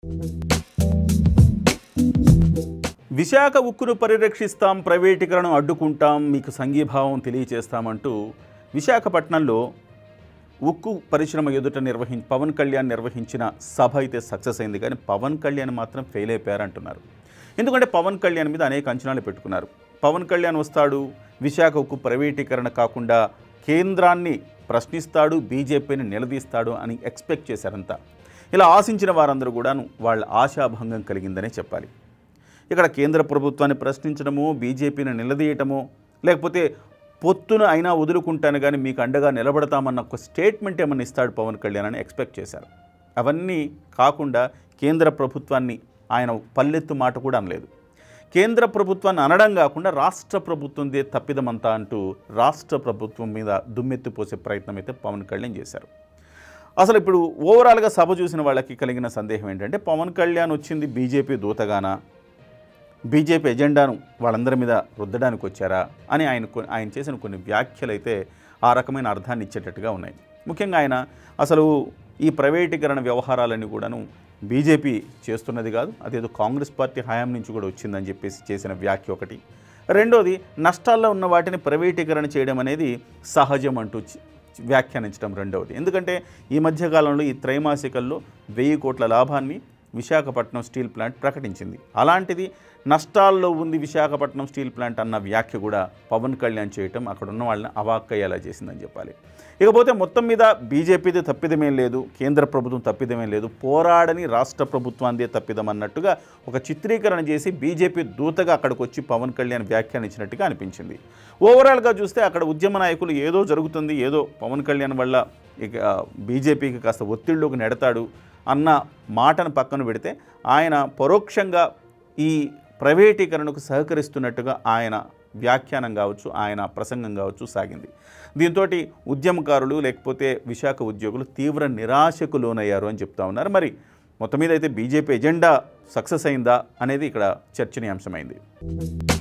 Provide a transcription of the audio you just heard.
విశాఖ ఉక్కును పరిరక్షిస్తాం ప్రైవేటీకరణను అడ్డుకుంటాం మీకు సంఘీభావం తెలియచేస్తామంటూ విశాఖపట్నంలో ఉక్కు పరిశ్రమ ఎదుట నిర్వహించి పవన్ కళ్యాణ్ నిర్వహించిన సభ అయితే సక్సెస్ అయింది కానీ పవన్ కళ్యాణ్ మాత్రం ఫెయిల్ అయిపోయారంటున్నారు ఎందుకంటే పవన్ కళ్యాణ్ మీద అనేక అంచనాలు పెట్టుకున్నారు పవన్ కళ్యాణ్ వస్తాడు విశాఖ ఉక్కు ప్రైవేటీకరణ కాకుండా కేంద్రాన్ని ప్రశ్నిస్తాడు బీజేపీని నిలదీస్తాడు అని ఎక్స్పెక్ట్ చేశారంతా ఇలా ఆశించిన వారందరూ కూడాను వాళ్ళ ఆశాభంగం కలిగిందనే చెప్పాలి ఇక్కడ కేంద్ర ప్రభుత్వాన్ని ప్రశ్నించడము బీజేపీని నిలదీయటము లేకపోతే పొత్తును అయినా వదులుకుంటాను కానీ మీకు అండగా నిలబడతామన్న ఒక స్టేట్మెంట్ ఏమన్నా ఇస్తాడు పవన్ కళ్యాణ్ అని ఎక్స్పెక్ట్ చేశారు అవన్నీ కాకుండా కేంద్ర ప్రభుత్వాన్ని ఆయన పల్లెత్తు మాట కూడా అనలేదు కేంద్ర ప్రభుత్వాన్ని అనడం కాకుండా రాష్ట్ర ప్రభుత్వందే తప్పిదమంతా అంటూ రాష్ట్ర ప్రభుత్వం మీద దుమ్మెత్తిపోసే ప్రయత్నం అయితే పవన్ కళ్యాణ్ చేశారు అసలు ఇప్పుడు ఓవరాల్గా సభ చూసిన వాళ్ళకి కలిగిన సందేహం ఏంటంటే పవన్ కళ్యాణ్ వచ్చింది బీజేపీ దూతగానా బీజేపీ ఎజెండాను వాళ్ళందరి మీద రుద్దడానికి వచ్చారా అని ఆయన కొ- ఆయన చేసిన కొన్ని వ్యాఖ్యలు అయితే ఆ రకమైన అర్థాన్ని ఇచ్చేటట్టుగా ఉన్నాయి ముఖ్యంగా ఆయన అసలు ఈ ప్రైవేటీకరణ వ్యవహారాలన్నీ కూడాను బీజేపీ చేస్తున్నది కాదు అదేదో కాంగ్రెస్ పార్టీ హయాం నుంచి కూడా వచ్చిందని చెప్పేసి చేసిన వ్యాఖ్య ఒకటి రెండోది నష్టాల్లో ఉన్న వాటిని ప్రైవేటీకరణ చేయడం అనేది సహజం అంటూ చి- వ్యాఖ్యానించడం రెండవది ఎందుకంటే ఈ మధ్యకాలంలో ఈ త్రైమాసికల్లో వెయ్యి కోట్ల లాభాన్ని విశాఖపట్నం స్టీల్ ప్లాంట్ ప్రకటించింది అలాంటిది నష్టాల్లో ఉంది విశాఖపట్నం స్టీల్ ప్లాంట్ అన్న వ్యాఖ్య కూడా పవన్ కళ్యాణ్ చేయటం అక్కడ ఉన్న వాళ్ళని అవాక్కయ్యేలా చేసిందని చెప్పాలి ఇకపోతే మొత్తం మీద బీజేపీది తప్పిదమేం లేదు కేంద్ర ప్రభుత్వం తప్పిదమేం లేదు పోరాడని రాష్ట్ర ప్రభుత్వాందే తప్పిదం అన్నట్టుగా ఒక చిత్రీకరణ చేసి బీజేపీ దూతగా అక్కడికి వచ్చి పవన్ కళ్యాణ్ వ్యాఖ్యానించినట్టుగా అనిపించింది ఓవరాల్గా చూస్తే అక్కడ ఉద్యమ నాయకులు ఏదో జరుగుతుంది ఏదో పవన్ కళ్యాణ్ వల్ల ఇక బీజేపీకి కాస్త ఒత్తిడిలోకి నెడతాడు అన్న మాటను పక్కన పెడితే ఆయన పరోక్షంగా ఈ ప్రైవేటీకరణకు సహకరిస్తున్నట్టుగా ఆయన వ్యాఖ్యానం కావచ్చు ఆయన ప్రసంగం కావచ్చు సాగింది దీంతో ఉద్యమకారులు లేకపోతే విశాఖ ఉద్యోగులు తీవ్ర నిరాశకు లోనయ్యారు అని చెప్తా ఉన్నారు మరి మొత్తం మీద అయితే బీజేపీ ఎజెండా సక్సెస్ అయిందా అనేది ఇక్కడ చర్చనీయాంశమైంది